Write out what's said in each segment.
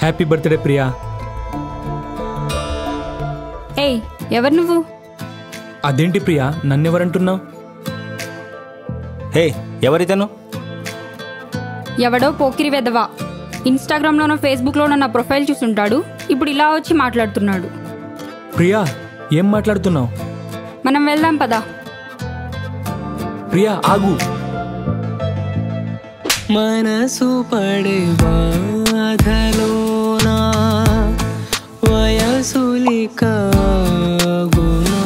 happy birthday Priya ఏయ్ ఎవరు నువ్వు అదేంటి ప్రియా నన్నెవరంటున్నావు హే ఎవరితను ఎవడో పోకిరి వెదవా ఇన్స్టాగ్రామ్లోనో ఫేస్బుక్లోనో నా ప్రొఫైల్ చూసుంటాడు ఇప్పుడు ఇలా వచ్చి మాట్లాడుతున్నాడు ప్రియా ఏం మాట్లాడుతున్నావు మనం వెళ్దాం పదా ప్రియా ఆగు మనసు పడే బాధలోనా వయసులిక గుణా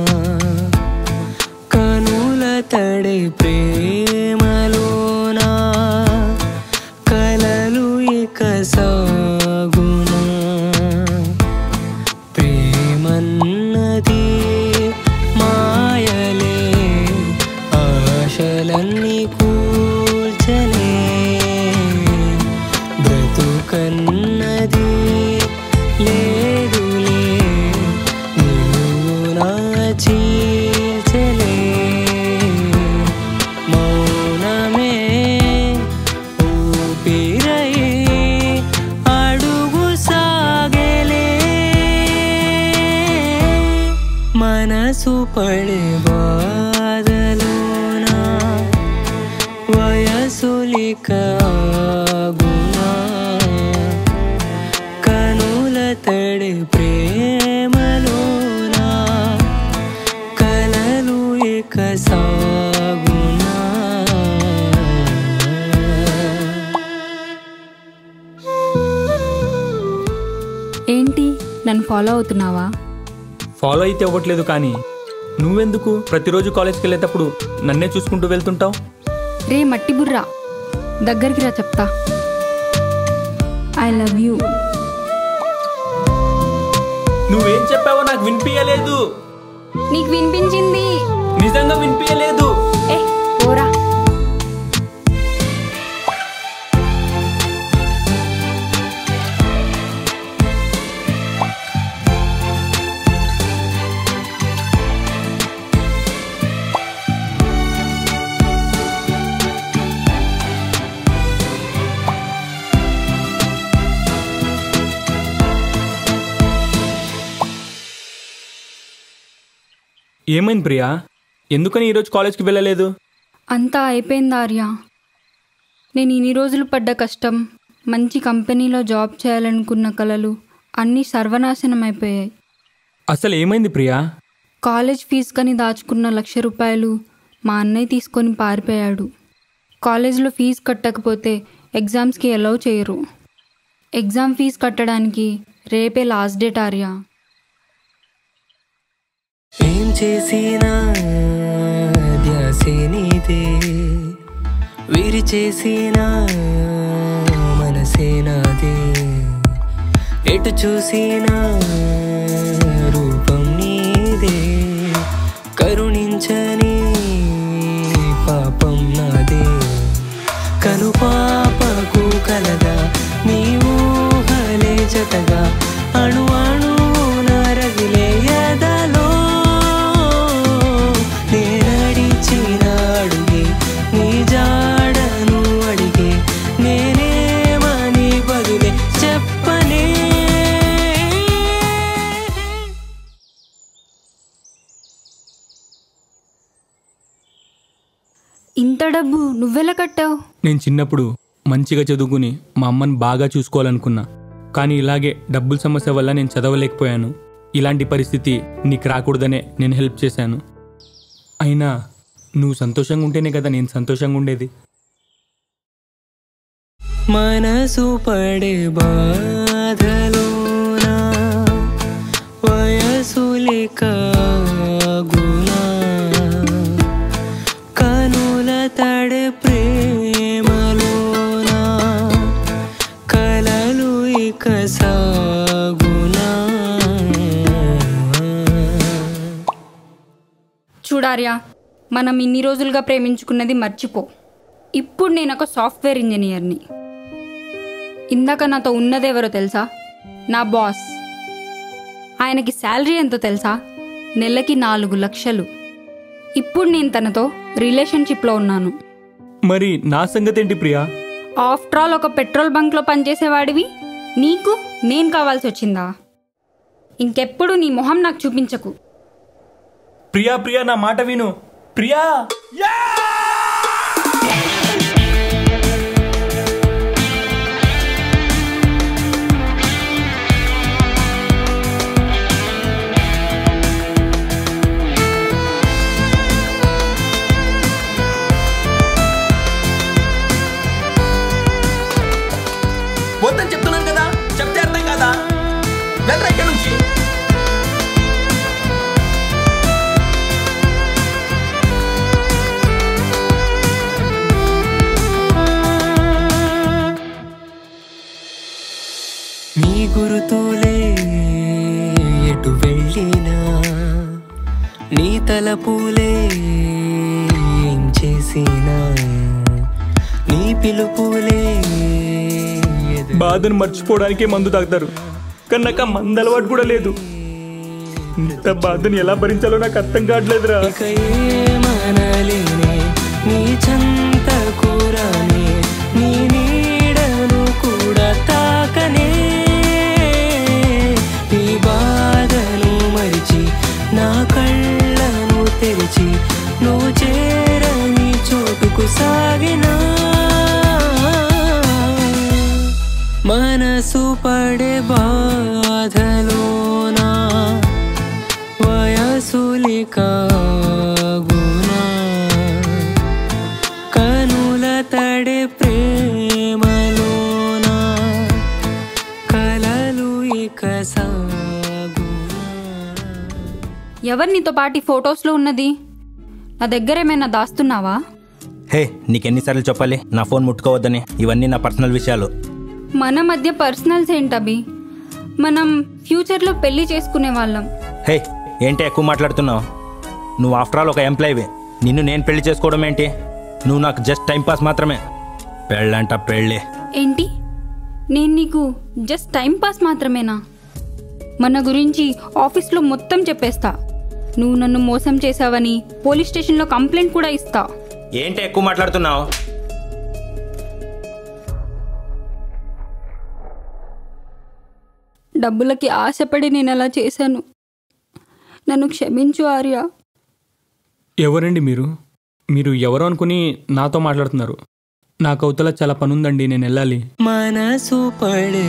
కనుల తడే ప్రేమలోనా కలలు ఇక సాగునా ప్రేమన్నది మాయలే ఆశలన్నీ కూల్చలే బ్రతుకన్నది లేదులే నువ్వు నా చీల్చలే మౌనమే ఊపిరై అడుగు సాగలే మనసు పడే బాధలోనా వయసులిక గుణా కనుల తడి ప్రేమలోనా కలలు ఇక సాగునా ఏంటి నన్ను ఫాలో అవుతున్నావా ఫాలో అయితే అవ్వట్లేదు కానీ నువ్వెందుకు ప్రతిరోజు కాలేజ్కి వెళ్ళేటప్పుడు నన్నే చూసుకుంటూ వెళ్తుంటావు రే మట్టి బుర్రా దగ్గరికి రా చెప్తా ఐ లవ్ యూ నువ్వేం చెప్పావో నాకు వినిపించలేదు నీకు వినిపించింది నిజంగా వినిపించలేదు ఏ పోరా ఏమైంది ప్రియా ఎందుకని ఈరోజు కాలేజ్కి వెళ్ళలేదు అంతా అయిపోయింది ఆర్య నేను ఇన్ని రోజులు పడ్డ కష్టం మంచి కంపెనీలో జాబ్ చేయాలనుకున్న కలలు అన్నీ సర్వనాశనం అయిపోయాయి అసలు ఏమైంది ప్రియా కాలేజ్ ఫీజు కని దాచుకున్న లక్ష రూపాయలు మా అన్నయ్య తీసుకొని పారిపోయాడు కాలేజ్లో ఫీజు కట్టకపోతే ఎగ్జామ్స్కి అలౌ చేయరు ఎగ్జామ్ ఫీజు కట్టడానికి రేపే లాస్ట్ డేట్ ఆర్య ఏం చేసినా ధ్యాసే నీదే వీరి చేసిన మనసే నాదే ఎటు చూసినా రూపం నీదే కరుణించని పాపం నాదే కను పాపకు కలగా నీ ఊహలే జతగా అణు అణువున రగిలే ఎదలో నే నడిచిన అడుగే నీ జాడను అడిగే నేనేమని బదులే చెప్పనే ఇంత డబ్బు నువ్వెలా కట్టావు నేను చిన్నప్పుడు మంచిగా చదువుకుని మా అమ్మని బాగా చూసుకోవాలనుకున్నా కానీ ఇలాగే డబ్బుల సమస్య వల్ల నేను చదవలేకపోయాను ఇలాంటి పరిస్థితి నీకు రాకూడదనే నేను హెల్ప్ చేశాను అయినా నువ్వు సంతోషంగా ఉంటేనే కదా నేను సంతోషంగా ఉండేది మనసు పడే బాధలోనా వయసులిక గుణా కనుల తడే ప్రేమలోనా కలలు ఇక సాగునా చూడార్యా మనం ఇన్ని రోజులుగా ప్రేమించుకున్నది మర్చిపో ఇప్పుడు నేను ఒక సాఫ్ట్వేర్ ఇంజనీర్ని ఇందాక నాతో ఉన్నదెవరో తెలుసా నా బాస్ ఆయనకి శాలరీ ఎంతో తెలుసా నెలకి నాలుగు లక్షలు ఇప్పుడు నేను తనతో రిలేషన్షిప్లో ఉన్నాను మరి నా సంగతి ఏంటి ప్రియా ఆఫ్టర్ ఆల్ ఒక పెట్రోల్ బంక్లో పనిచేసేవాడివి నీకు నేను కావాల్సి వచ్చిందా ఇంకెప్పుడు నీ మొహం నాకు చూపించకు ప్రియా ప్రియా నా మాట విను ప్రియా వద్దని చెప్తున్నాను కదా చెప్తే అర్థం కదా వెళ్ళరా ఇక్కడ నుంచి నీ గురుతులే ఎటు వెళ్ళినా నీ తలపులే ఏం చేసినా నీ పిలుపులే ఎదు- బాధను మర్చిపోవడానికే మందు తాగుతారు కానీ నాకు ఆ మందు అలవాటు కూడా లేదు ఇంత బాధను ఎలా భరించాలో నాకు అర్థం కావట్లేదురా ఇక ఏమనలేనే నీ చంత కూరనే నీ నీడను కూడా తాకనే ఈ బాధను మరిచి నా కళ్ళను తెరిచి నువ్వు చేరని చోటుకు సాగినా మనసు పడే బాధలోనా వయసులికాగునా కనుల తడే ప్రేమలోనా కలలు ఇక సాగునా ఎవరు నీతో పాటి ఫొటోస్లో ఉన్నది నా దగ్గర ఏమైనా దాస్తున్నావా హే నీకెన్నిసార్లు చెప్పాలి నా ఫోన్ ముట్టుకోవద్దని ఇవన్నీ నా పర్సనల్ విషయాలు మన మధ్య పర్సనల్స్ ఏంటవి మనం ఫ్యూచర్లో పెళ్లి చేసుకునే వాళ్ళం హే ఏంటి ఎక్కువ మాట్లాడుతున్నావు నువ్వు ఆఫ్టర్ ఆల్ ఒక ఎంప్లాయీవే నిన్ను నేను పెళ్లి చేసుకోవడం ఏంటి నువ్వు నాకు జస్ట్ టైం పాస్ మాత్రమే పెళ్ళంట పెళ్ళే ఏంటి నేను నీకు జస్ట్ టైం పాస్ మాత్రమేనా మన గురించి ఆఫీస్లో మొత్తం చెప్పేస్తా నువ్వు నన్ను మోసం చేశావని పోలీస్ స్టేషన్లో కంప్లైంట్ కూడా ఇస్తా ఏంటి ఎక్కువ మాట్లాడుతున్నావు డబ్బులకి ఆశపడి నేను అలా చేశాను నన్ను క్షమించు ఆర్య ఎవరండి మీరు మీరు ఎవరు అనుకుని నాతో మాట్లాడుతున్నారు నాకు అవతల చాలా పని ఉందండి నేను వెళ్ళాలి మనసు పడే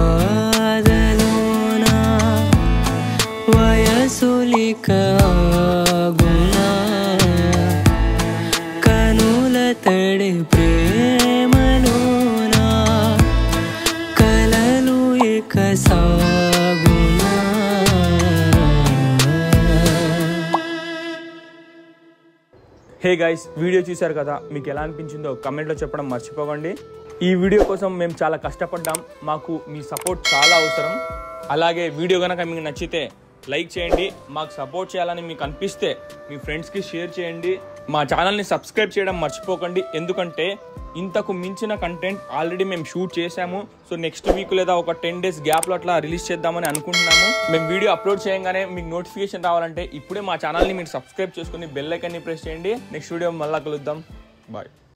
బాధలోనా వయసులికాగునా కనుల తడి ప్రేమలోనా కలలు ఇక సాగునా హే గైస్ వీడియో చూశారు కదా మీకు ఎలా అనిపించిందో కమెంట్లో చెప్పడం మర్చిపోకండి ఈ వీడియో కోసం మేము చాలా కష్టపడ్డాం మాకు మీ సపోర్ట్ చాలా అవసరం అలాగే వీడియో కనుక మీకు నచ్చితే లైక్ చేయండి మాకు సపోర్ట్ చేయాలని మీకు అనిపిస్తే మీ ఫ్రెండ్స్కి షేర్ చేయండి మా ఛానల్ని సబ్స్క్రైబ్ చేయడం మర్చిపోకండి ఎందుకంటే ఇంతకు మించిన కంటెంట్ ఆల్రెడీ మేము షూట్ చేశాము సో నెక్స్ట్ వీక్ లేదా ఒక టెన్ డేస్ గ్యాప్లో అట్లా రిలీజ్ చేద్దామని అనుకుంటున్నాము మేము వీడియో అప్లోడ్ చేయగానే మీకు నోటిఫికేషన్ రావాలంటే ఇప్పుడే మా ఛానల్ని మీరు సబ్స్క్రైబ్ చేసుకుని బెల్ ఐకాన్ని ప్రెస్ చేయండి నెక్స్ట్ వీడియో మళ్ళీ కలుద్దాం బాయ్